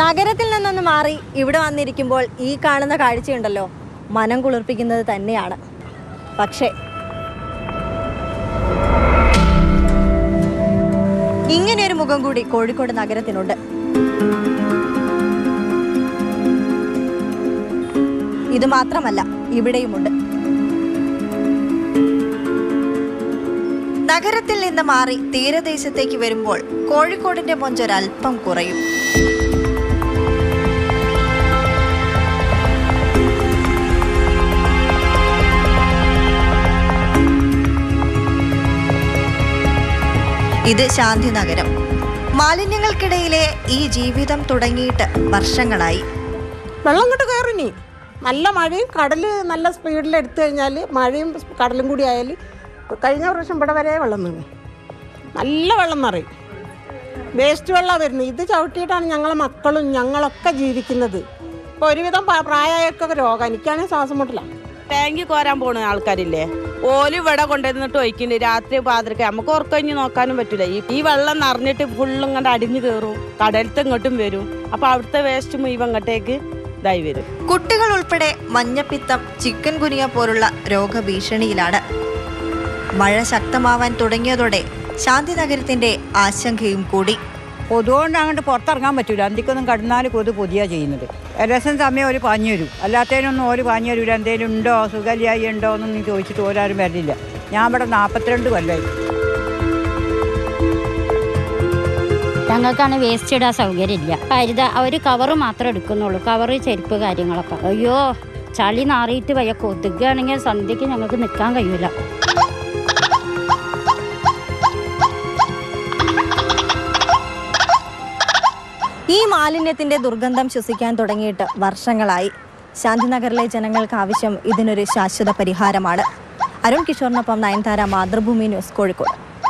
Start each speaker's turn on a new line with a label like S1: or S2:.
S1: നഗരത്തിൽ നിന്നൊന്ന് മാറി ഇവിടെ വന്നിരിക്കുമ്പോൾ ഈ കാണുന്ന കാഴ്ചയുണ്ടല്ലോ മനം കുളിർപ്പിക്കുന്നത് തന്നെയാണ് പക്ഷേ ഇങ്ങനെയൊരു മുഖം കൂടി കോഴിക്കോട് നഗരത്തിനുണ്ട് ഇത് മാത്രമല്ല ഇവിടെയുമുണ്ട് നഗരത്തിൽ നിന്ന് മാറി തീരദേശത്തേക്ക് വരുമ്പോൾ കോഴിക്കോടിന്റെ മൊഞ്ചൊരൽപ്പം കുറയും ഇത് ശാന്തി നഗരം മാലിന്യങ്ങൾക്കിടയിലെ ഈ ജീവിതം തുടങ്ങിയിട്ട് വർഷങ്ങളായി
S2: വെള്ളം ഇങ്ങോട്ട് കയറും ഇനി നല്ല മഴയും കടൽ നല്ല സ്പീഡിൽ എടുത്തു കഴിഞ്ഞാൽ മഴയും കടലും കൂടി ആയാൽ കഴിഞ്ഞ പ്രാവശ്യം ഇവിടെ വരെ വെള്ളം നിന്നു നല്ല വെള്ളം നിറയും വേസ്റ്റ് വെള്ളമാണ് വരുന്നത് ഇത് ചവിട്ടിയിട്ടാണ് ഞങ്ങളെ മക്കളും ഞങ്ങളൊക്കെ ജീവിക്കുന്നത് ഇപ്പോൾ ഒരുവിധം പ- പ്രായമായൊക്കെ രോഗം എനിക്കാണെങ്കിൽ ശ്വാസം മുട്ടില്ല
S3: ടാങ്കി കോരാൻ പോണ ആൾക്കാരില്ലേ ഓല് ഇവിടെ കൊണ്ടുവന്നിട്ട് ഒഴിക്കുന്നുണ്ട് രാത്രി പാതിരക്ക് നമുക്ക് ഉറക്കഞ്ഞ് നോക്കാനും പറ്റില്ല ഈ ഈ വെള്ളം നിറഞ്ഞിട്ട് ഫുള്ളും ഇങ്ങോട്ട് അടിഞ്ഞു കയറും കടലത്ത് ഇങ്ങോട്ടും വരും അപ്പൊ അവിടുത്തെ വേസ്റ്റ് മുഴുവൻ ഇങ്ങോട്ടേക്ക് ഇതായി വരും
S1: കുട്ടികൾ ഉൾപ്പെടെ മഞ്ഞപ്പിത്തം ചിക്കൻ ഗുനിയ പോലുള്ള രോഗഭീഷണിയിലാണ് മഴ ശക്തമാവാൻ തുടങ്ങിയതോടെ ശാന്തി നഗരത്തിന്റെ ആശങ്കയും കൂടി
S4: കൊതുകൊണ്ട് അങ്ങോട്ട് പുറത്തിറങ്ങാൻ പറ്റൂല അന്തിക്കൊന്നും കടന്നാൽ കൊതു പൊതിയാ ചെയ്യുന്നത് രസം സമയം ഒരു പാഞ്ഞു വരും അല്ലാത്തതിനൊന്നും ഒരു പാഞ്ഞു വരില്ല എന്തെങ്കിലും ഉണ്ടോ സുഖല്യായി ഉണ്ടോ എന്നൊന്നും ചോദിച്ചിട്ട് ഓരാരും വരില്ല ഞാൻ ഇവിടെ നാൽപ്പത്തിരണ്ട് കൊല്ലമായി
S5: ഞങ്ങൾക്കാണ് വേസ്റ്റ് ഇടാൻ സൗകര്യമില്ല ഹരിത ഒരു കവറ് മാത്രമേ എടുക്കുന്നുള്ളൂ കവറ് ചെരുപ്പ് കാര്യങ്ങളൊക്കെ അയ്യോ ചളി നാറിയിട്ട് വയ്യ കൊതുകാണെങ്കിൽ സന്ധ്യക്ക് ഞങ്ങൾക്ക് നിൽക്കാൻ കഴിയൂല
S1: ഈ മാലിന്യത്തിന്റെ ദുർഗന്ധം ശ്വസിക്കാൻ തുടങ്ങിയിട്ട് വർഷങ്ങളായി ശാന്തിനഗറിലെ ജനങ്ങൾക്ക് ആവശ്യം ഇതിനൊരു ശാശ്വത പരിഹാരമാണ് അരുൺ കിഷോറിനൊപ്പം നയൻതാര മാതൃഭൂമി ന്യൂസ് കോഴിക്കോട്